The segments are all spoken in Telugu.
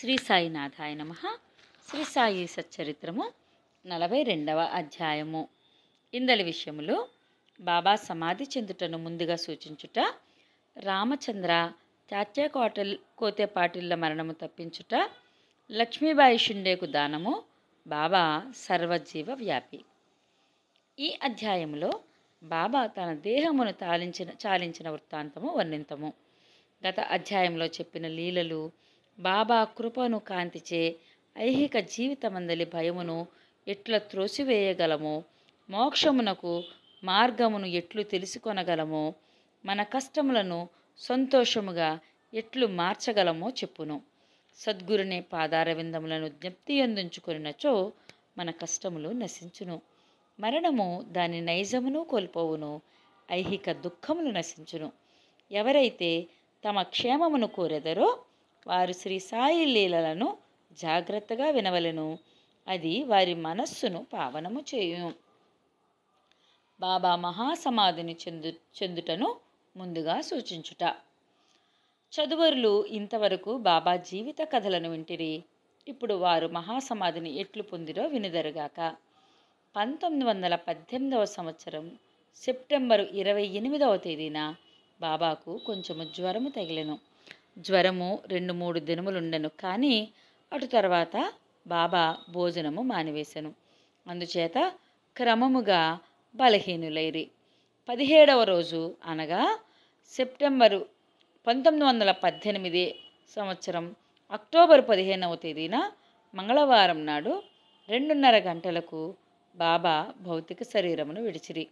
శ్రీ సాయినాథాయ నమ శ్రీ సాయి సచ్చరిత్రము నలభై రెండవ అధ్యాయము ఇందలి విషయములు బాబా సమాధి చెందుటను ముందుగా సూచించుట రామచంద్ర తాత్యాకోటల్ కోతేపాటిళ్ళ మరణము తప్పించుట లక్ష్మీబాయి షిండేకు దానము బాబా సర్వజీవ వ్యాపి ఈ అధ్యాయంలో బాబా తన దేహమును తాలించిన చాలించిన వృత్తాంతము వర్ణింతము గత అధ్యాయంలో చెప్పిన లీలలు బాబా కృపను కాంతిచే ఐహిక జీవితమందలి భయమును ఎట్ల త్రోసివేయగలమో మోక్షమునకు మార్గమును ఎట్లు తెలుసుకొనగలమో మన కష్టములను సంతోషముగా ఎట్లు మార్చగలమో చెప్పును సద్గురుని పాదారవిందములను జ్ఞప్తి అందించుకొనినచో మన కష్టములు నశించును మరణము దాని నైజమును కోల్పోవును ఐహిక దుఃఖములు నశించును ఎవరైతే తమ క్షేమమును కోరెదరో వారు శ్రీ సాయి లీలలను జాగ్రత్తగా వినవలెను అది వారి మనస్సును పావనము చేయును బాబా మహాసమాధిని చెందు చెందుటను ముందుగా సూచించుట చదువరులు ఇంతవరకు బాబా జీవిత కథలను వింటిరి ఇప్పుడు వారు మహాసమాధిని ఎట్లు పొందిరో వినుదరుగాక పంతొమ్మిది వందల పద్దెనిమిదవ సంవత్సరం సెప్టెంబరు ఇరవై ఎనిమిదవ తేదీన బాబాకు కొంచెము జ్వరము తగిలెను జ్వరము రెండు మూడు దినములుండెను కానీ అటు తర్వాత బాబా భోజనము మానివేశను అందుచేత క్రమముగా బలహీనులైరి పదిహేడవ రోజు అనగా సెప్టెంబరు పంతొమ్మిది వందల పద్దెనిమిది సంవత్సరం అక్టోబర్ పదిహేనవ తేదీన మంగళవారం నాడు రెండున్నర గంటలకు బాబా భౌతిక శరీరమును విడిచిరి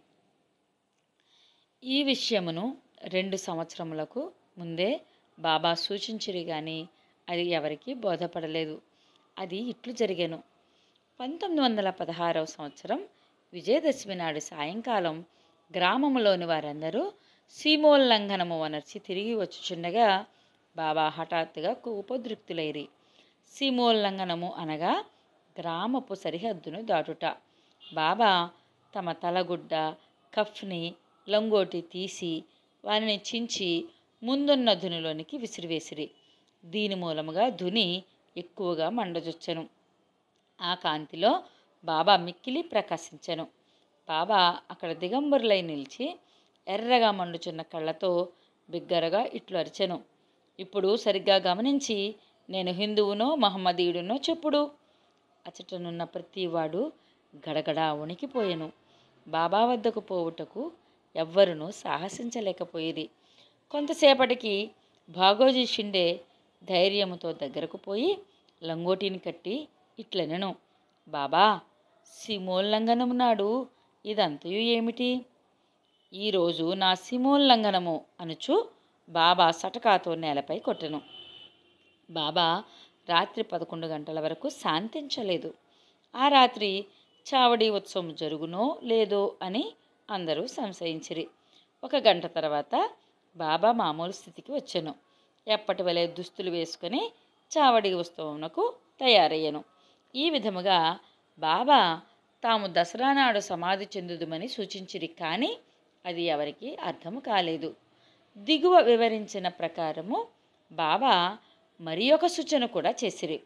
ఈ విషయమును రెండు సంవత్సరములకు ముందే బాబా సూచించిరి కానీ అది ఎవరికీ బోధపడలేదు అది ఇట్లు జరిగాను పంతొమ్మిది వందల పదహారవ సంవత్సరం విజయదశమి నాడు సాయంకాలం గ్రామములోని వారందరూ సీమోల్లంఘనము వనర్చి తిరిగి వచ్చుచుండగా బాబా హఠాత్తుగా కోపోద్రిక్తులైరి సీమోల్లంఘనము అనగా గ్రామపు సరిహద్దును దాటుట బాబా తమ తలగుడ్డ కఫ్ని లంగోటి తీసి వారిని చించి ముందున్న ధునిలోనికి విసిరివేసిరి దీని మూలముగా ధుని ఎక్కువగా మండజొచ్చెను ఆ కాంతిలో బాబా మిక్కిలి ప్రకాశించెను బాబా అక్కడ దిగంబరులై నిలిచి ఎర్రగా మండుచున్న కళ్ళతో బిగ్గరగా ఇట్లు అరిచెను ఇప్పుడు సరిగ్గా గమనించి నేను హిందువునో మహమ్మదీయుడునో చెప్పుడు అచటనున్న ప్రతివాడు గడగడా వణికిపోయెను బాబా వద్దకు పోవుటకు ఎవ్వరునూ సాహసించలేకపోయిరి కొంతసేపటికి భాగోజీ షిండే ధైర్యముతో దగ్గరకు పోయి లంగోటిని కట్టి ఇట్లనెను బాబా సిమోల్లంఘనము నాడు ఇదంతయు ఏమిటి ఈరోజు నా సిమోల్లంఘనము అనుచు బాబా సటకాతో నేలపై కొట్టెను బాబా రాత్రి పదకొండు గంటల వరకు శాంతించలేదు ఆ రాత్రి చావడి ఉత్సవం జరుగునో లేదో అని అందరూ సంశయించిరి ఒక గంట తర్వాత బాబా మామూలు స్థితికి వచ్చెను ఎప్పటి వలె దుస్తులు వేసుకొని చావడి ఉత్సవమునకు తయారయ్యను ఈ విధముగా బాబా తాము దసరా నాడు సమాధి చెందుదుమని సూచించిరి కానీ అది ఎవరికి అర్థము కాలేదు దిగువ వివరించిన ప్రకారము బాబా మరి ఒక సూచన కూడా చేసిరి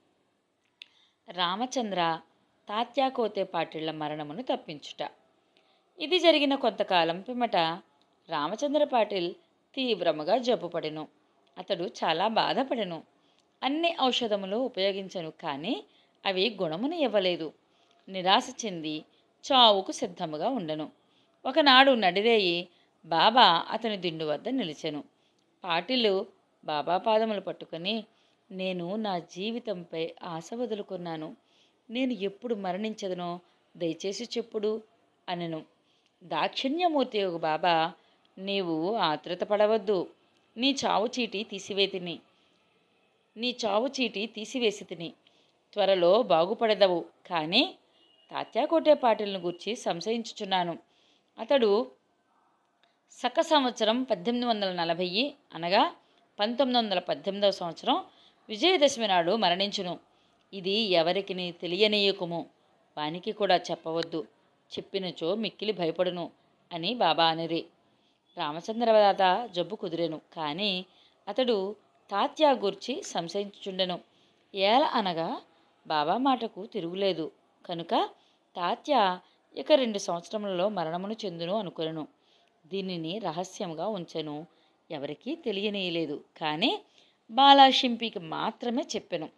రామచంద్ర తాత్యాకోతే పాటిళ్ల మరణమును తప్పించుట ఇది జరిగిన కొంతకాలం పిమ్మట రామచంద్ర పాటిల్ తీవ్రముగా జబ్బుపడెను అతడు చాలా బాధపడెను అన్ని ఔషధములు ఉపయోగించను కానీ అవి గుణమును ఇవ్వలేదు నిరాశ చెంది చావుకు సిద్ధముగా ఉండెను ఒకనాడు నడిరేయి బాబా అతని దిండు వద్ద నిలిచెను పాటిలు బాబా పాదములు పట్టుకొని నేను నా జీవితంపై ఆశ వదులుకున్నాను నేను ఎప్పుడు మరణించదనో దయచేసి చెప్పుడు అనెను దాక్షిణ్యమూర్తి ఒక బాబా నీవు ఆతృత పడవద్దు నీ చావు చీటి తీసివేతిని నీ చావు చీటి తీసివేసి తిని త్వరలో బాగుపడదవు కానీ తాత్యాకోటే పాటిల్ని గూర్చి సంశయించుచున్నాను అతడు సక సంవత్సరం పద్దెనిమిది వందల నలభై అనగా పంతొమ్మిది వందల పద్దెనిమిదవ సంవత్సరం విజయదశమి నాడు మరణించును ఇది ఎవరికి తెలియనీయకుము వానికి కూడా చెప్పవద్దు చెప్పినచో మిక్కిలి భయపడును అని బాబా అనిరి రామచంద్రదాత జబ్బు కుదిరెను కానీ అతడు తాత్యా గూర్చి సంశయించుచుండెను ఏల అనగా బాబా మాటకు తిరుగులేదు కనుక తాత్య ఇక రెండు సంవత్సరములలో మరణమును చెందును అనుకొనెను దీనిని రహస్యంగా ఉంచెను ఎవరికీ తెలియనీయలేదు కానీ బాలాషింపికి మాత్రమే చెప్పెను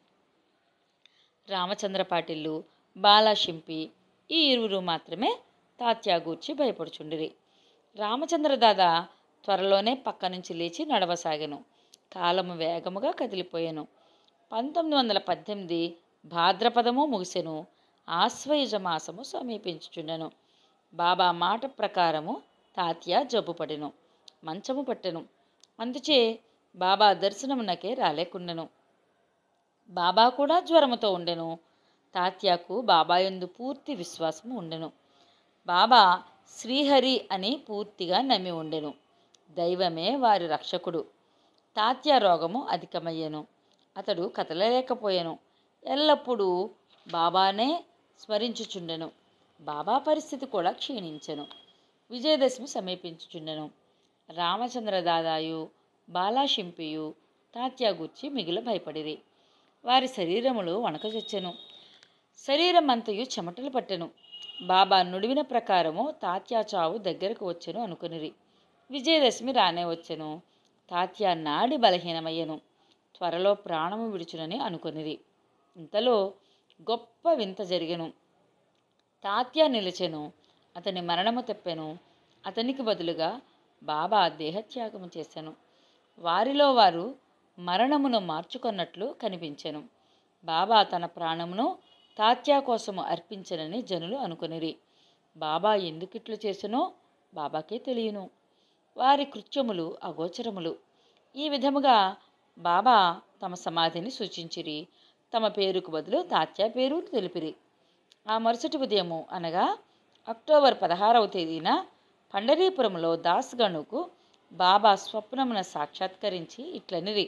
రామచంద్ర పాటిల్లు బాలాషింపి ఈ ఇరువురు మాత్రమే తాత్యా గూర్చి భయపడుచుండిరి రామచంద్ర దాదా త్వరలోనే పక్క నుంచి లేచి నడవసాగెను కాలము వేగముగా కదిలిపోయాను పంతొమ్మిది వందల పద్దెనిమిది భాద్రపదము ముగిసెను ఆశ్వయుజ మాసము సమీపించుచుండెను బాబా మాట ప్రకారము తాత్య జబ్బుపడెను మంచము పట్టెను అందుచే బాబా దర్శనమునకే రాలేకుండెను బాబా కూడా జ్వరముతో ఉండెను తాత్యాకు బాబా యందు పూర్తి విశ్వాసము ఉండెను బాబా శ్రీహరి అని పూర్తిగా నమ్మి ఉండెను దైవమే వారి రక్షకుడు తాత్య రోగము అధికమయ్యెను అతడు కదలలేకపోయాను ఎల్లప్పుడూ బాబానే స్మరించుచుండెను బాబా పరిస్థితి కూడా క్షీణించెను విజయదశమి సమీపించుచుండెను రామచంద్ర దాదాయు బాలాషింపియు తాత్యా గూర్చి మిగిలి భయపడిరి వారి శరీరములు వణకచొచ్చెను శరీరమంతయు చెమటలు పట్టెను బాబా నుడివిన ప్రకారము తాత్యా చావు దగ్గరకు వచ్చెను అనుకునిరి విజయదశమి రానే వచ్చెను తాత్యా నాడి బలహీనమయ్యెను త్వరలో ప్రాణము విడుచునని అనుకొనిరి ఇంతలో గొప్ప వింత జరిగెను తాత్యా నిలిచెను అతని మరణము తెప్పెను అతనికి బదులుగా బాబా దేహత్యాగము చేశాను వారిలో వారు మరణమును మార్చుకొన్నట్లు కనిపించెను బాబా తన ప్రాణమును తాత్యా కోసము అర్పించనని జనులు అనుకొనిరి బాబా ఎందుకిట్లు చేసినో బాబాకే తెలియను వారి కృత్యములు అగోచరములు ఈ విధముగా బాబా తమ సమాధిని సూచించిరి తమ పేరుకు బదులు తాత్యా పేరు తెలిపిరి ఆ మరుసటి ఉదయము అనగా అక్టోబర్ పదహారవ తేదీన పండరీపురంలో దాస్గణుకు బాబా స్వప్నమున సాక్షాత్కరించి ఇట్లనిరి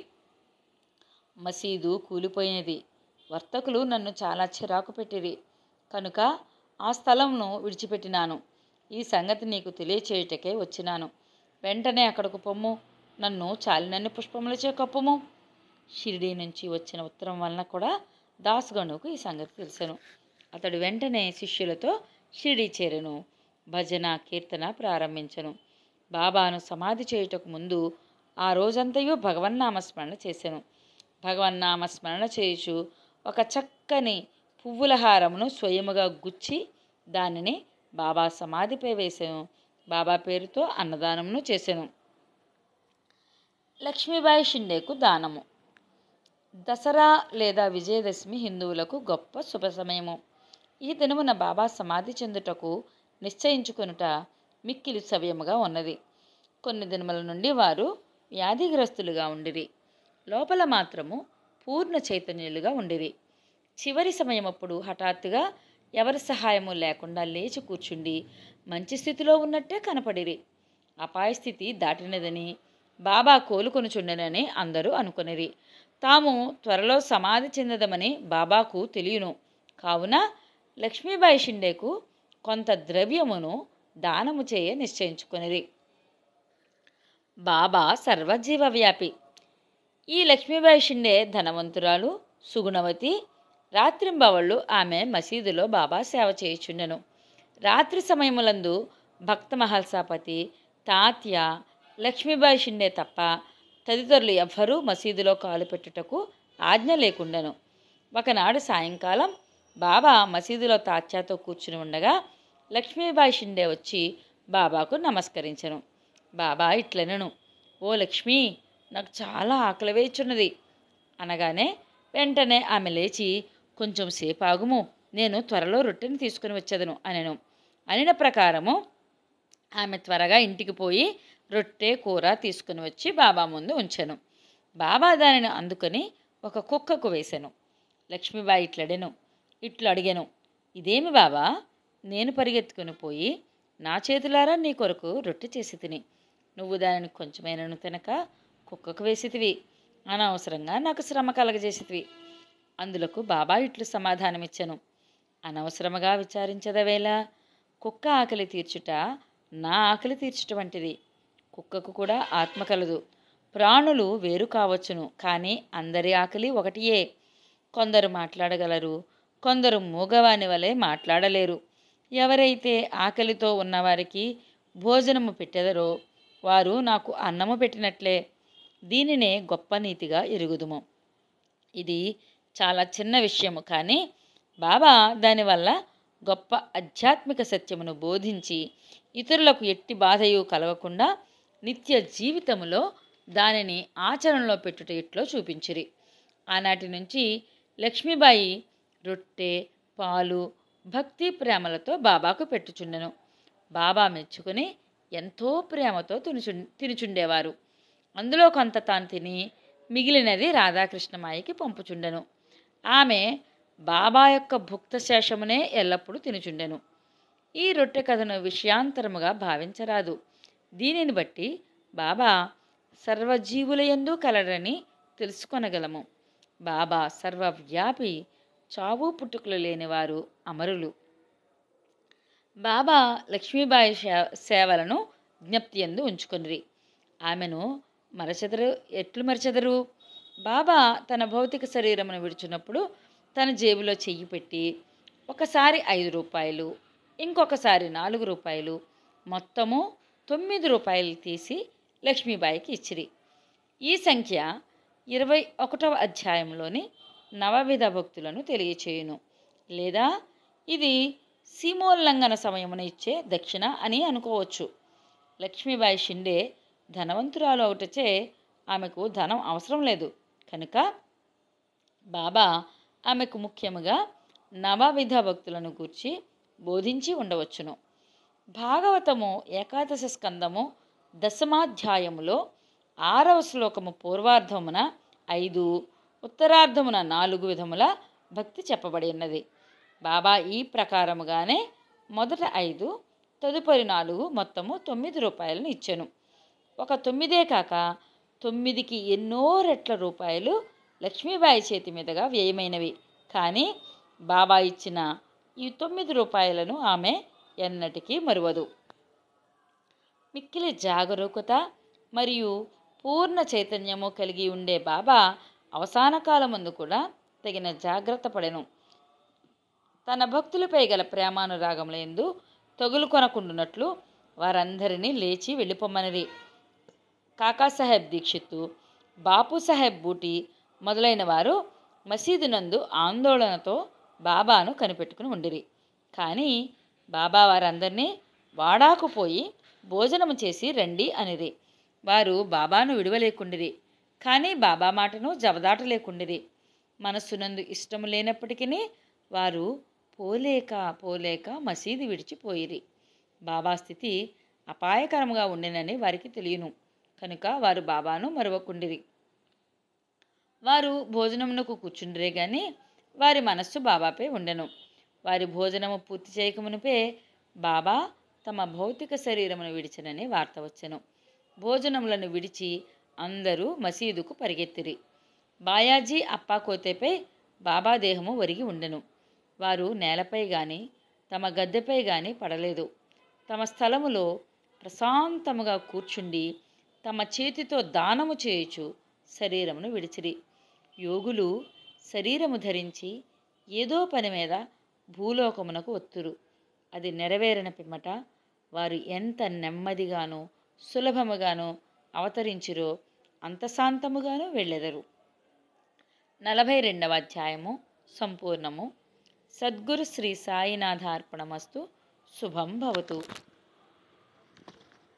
మసీదు కూలిపోయినది వర్తకులు నన్ను చాలా చిరాకు పెట్టిరి కనుక ఆ స్థలంను విడిచిపెట్టినాను ఈ సంగతి నీకు తెలియచేయుటకే వచ్చినాను వెంటనే అక్కడకు పొమ్ము నన్ను చాలినన్ని పుష్పములచే కప్పుము షిరిడీ నుంచి వచ్చిన ఉత్తరం వలన కూడా దాస్గణుకు ఈ సంగతి తెలిసెను అతడు వెంటనే శిష్యులతో షిరిడీ చేరెను భజన కీర్తన ప్రారంభించెను బాబాను సమాధి చేయుటకు ముందు ఆ రోజంతయు భగవన్నామస్మరణ చేసెను భగవన్నామస్మరణ చేయుచు ఒక చక్కని పువ్వుల హారమును స్వయముగా గుచ్చి దానిని బాబా సమాధిపై వేసెను బాబా పేరుతో అన్నదానమును చేసెను లక్ష్మీబాయి షిండేకు దానము దసరా లేదా విజయదశమి హిందువులకు గొప్ప శుభ సమయము ఈ దినమున బాబా సమాధి చెందుటకు నిశ్చయించుకొనుట మిక్కిలి సవ్యముగా ఉన్నది కొన్ని దినముల నుండి వారు వ్యాధిగ్రస్తులుగా ఉండిరి లోపల మాత్రము పూర్ణ చైతన్యులుగా ఉండిరి చివరి సమయమప్పుడు హఠాత్తుగా ఎవరి సహాయము లేకుండా లేచి కూర్చుండి మంచి స్థితిలో ఉన్నట్టే కనపడిరి అపాయ స్థితి దాటినదని బాబా కోలుకొనుచుండెనని అందరూ అనుకొనిరి తాము త్వరలో సమాధి చెందదమని బాబాకు తెలియను కావున లక్ష్మీబాయి షిండేకు కొంత ద్రవ్యమును దానము చేయ నిశ్చయించుకొనిరి బాబా సర్వజీవవ్యాపి ఈ లక్ష్మీబాయి షిండే ధనవంతురాలు సుగుణవతి రాత్రింబవళ్ళు ఆమె మసీదులో బాబా సేవ చేయుచుండెను రాత్రి సమయములందు భక్త మహల్సాపతి తాత్య లక్ష్మీబాయి షిండే తప్ప తదితరులు ఎవ్వరూ మసీదులో కాలు పెట్టుటకు ఆజ్ఞ లేకుండెను ఒకనాడు సాయంకాలం బాబా మసీదులో తాత్యాతో కూర్చుని ఉండగా లక్ష్మీబాయి షిండే వచ్చి బాబాకు నమస్కరించెను బాబా ఇట్లనెను ఓ లక్ష్మీ నాకు చాలా ఆకలి వేయుచున్నది అనగానే వెంటనే ఆమె లేచి కొంచెం సేపు ఆగుము నేను త్వరలో రొట్టెని తీసుకుని వచ్చేదను అనెను అనిన ప్రకారము ఆమె త్వరగా ఇంటికి పోయి రొట్టె కూర తీసుకుని వచ్చి బాబా ముందు ఉంచెను బాబా దానిని అందుకొని ఒక కుక్కకు వేశాను లక్ష్మీబాయి ఇట్లడెను ఇట్లు అడిగాను ఇదేమి బాబా నేను పరిగెత్తుకుని పోయి నా చేతులారా నీ కొరకు రొట్టె చేసి తిని నువ్వు దానిని కొంచెమైనను తినక కుక్కకు వేసితివి అనవసరంగా నాకు శ్రమ కలగజేసితివి అందులకు బాబా ఇట్లు సమాధానమిచ్చెను అనవసరముగా విచారించదవేళ కుక్క ఆకలి తీర్చుట నా ఆకలి తీర్చుట వంటిది కుక్కకు కూడా ఆత్మ కలదు ప్రాణులు వేరు కావచ్చును కానీ అందరి ఆకలి ఒకటియే కొందరు మాట్లాడగలరు కొందరు మూగవాని వలె మాట్లాడలేరు ఎవరైతే ఆకలితో ఉన్నవారికి భోజనము పెట్టెదరో వారు నాకు అన్నము పెట్టినట్లే దీనినే గొప్ప నీతిగా ఎరుగుదుము ఇది చాలా చిన్న విషయము కానీ బాబా దానివల్ల గొప్ప ఆధ్యాత్మిక సత్యమును బోధించి ఇతరులకు ఎట్టి బాధయు కలగకుండా నిత్య జీవితములో దానిని ఆచరణలో పెట్టుట ఇట్లో చూపించిరి ఆనాటి నుంచి లక్ష్మీబాయి రొట్టె పాలు భక్తి ప్రేమలతో బాబాకు పెట్టుచుండెను బాబా మెచ్చుకుని ఎంతో ప్రేమతో తినుచు తినుచుండేవారు అందులో కొంత తాను తిని మిగిలినది రాధాకృష్ణమాయికి పంపుచుండెను ఆమె బాబా యొక్క భుక్త శేషమునే ఎల్లప్పుడూ తినుచుండెను ఈ రొట్టె కథను విషయాంతరముగా భావించరాదు దీనిని బట్టి బాబా సర్వజీవులయందు కలడని తెలుసుకొనగలము బాబా సర్వవ్యాపి చావు పుట్టుకలు లేనివారు అమరులు బాబా లక్ష్మీబాయి శే- సేవలను జ్ఞప్తి ఎందు ఉంచుకొనిరి ఆమెను మరచెదరు ఎట్లు మరచెదరు బాబా తన భౌతిక శరీరమును విడిచినప్పుడు తన జేబులో చెయ్యి పెట్టి ఒకసారి ఐదు రూపాయలు ఇంకొకసారి నాలుగు రూపాయలు మొత్తము తొమ్మిది రూపాయలు తీసి లక్ష్మీబాయికి ఇచ్చిరి ఈ సంఖ్య ఇరవై ఒకటవ అధ్యాయంలోని నవవిధ భక్తులను తెలియచేయును లేదా ఇది సీమోల్లంఘన సమయమున ఇచ్చే దక్షిణ అని అనుకోవచ్చు లక్ష్మీబాయి షిండే ధనవంతురాలు ఒకటచే ఆమెకు ధనం అవసరం లేదు కనుక బాబా ఆమెకు ముఖ్యముగా నవవిధ భక్తులను గూర్చి బోధించి ఉండవచ్చును భాగవతము ఏకాదశ స్కందము దశమాధ్యాయములో ఆరవ శ్లోకము పూర్వార్ధమున ఐదు ఉత్తరార్ధమున నాలుగు విధముల భక్తి చెప్పబడి ఉన్నది బాబా ఈ ప్రకారముగానే మొదట ఐదు తదుపరి నాలుగు మొత్తము తొమ్మిది రూపాయలను ఇచ్చెను ఒక తొమ్మిదే కాక తొమ్మిదికి ఎన్నో రెట్ల రూపాయలు లక్ష్మీబాయి చేతి మీదుగా వ్యయమైనవి కానీ బాబా ఇచ్చిన ఈ తొమ్మిది రూపాయలను ఆమె ఎన్నటికీ మరువదు మిక్కిలి జాగరూకత మరియు పూర్ణ చైతన్యము కలిగి ఉండే బాబా అవసాన కాలమందు కూడా తగిన జాగ్రత్త పడెను తన భక్తులపై గల ప్రేమానురాగముల ఎందు తగులు కొనకుండునట్లు వారందరినీ లేచి వెళ్ళిపోమ్మనిరి కాకాసాహెబ్ దీక్షిత్తు బాపు సాహెబ్ బూటి మొదలైన వారు మసీదు నందు ఆందోళనతో బాబాను కనిపెట్టుకుని ఉండిరి కానీ బాబా వారందరినీ వాడాకు పోయి భోజనము చేసి రండి అనిరి వారు బాబాను విడవలేకుండిరి కానీ బాబా మాటను జవదాటలేకుండిరి మనస్సునందు ఇష్టము లేనప్పటికీ వారు పోలేక పోలేక మసీదు విడిచిపోయిరి బాబా స్థితి అపాయకరంగా ఉండెనని వారికి తెలియను కనుక వారు బాబాను మరవకుండిరి వారు భోజనమునకు కూర్చుండిరే గాని వారి మనస్సు బాబాపై ఉండెను వారి భోజనము పూర్తి చేయకమునిపే బాబా తమ భౌతిక శరీరమును విడిచనని వార్త వచ్చెను భోజనములను విడిచి అందరూ మసీదుకు పరిగెత్తిరి బాయాజీ అప్పాకోతేపై బాబా దేహము ఒరిగి ఉండెను వారు నేలపై గాని తమ గద్దెపై గాని పడలేదు తమ స్థలములో ప్రశాంతముగా కూర్చుండి తమ చేతితో దానము చేయుచు శరీరమును విడిచిరి యోగులు శరీరము ధరించి ఏదో పని మీద భూలోకమునకు ఒత్తురు అది నెరవేరిన పిమ్మట వారు ఎంత నెమ్మదిగానో సులభముగానో అవతరించిరో అంత శాంతముగాను వెళ్ళెదరు నలభై రెండవ అధ్యాయము సంపూర్ణము సద్గురు శ్రీ సాయినాథార్పణమస్తు శుభం భవతు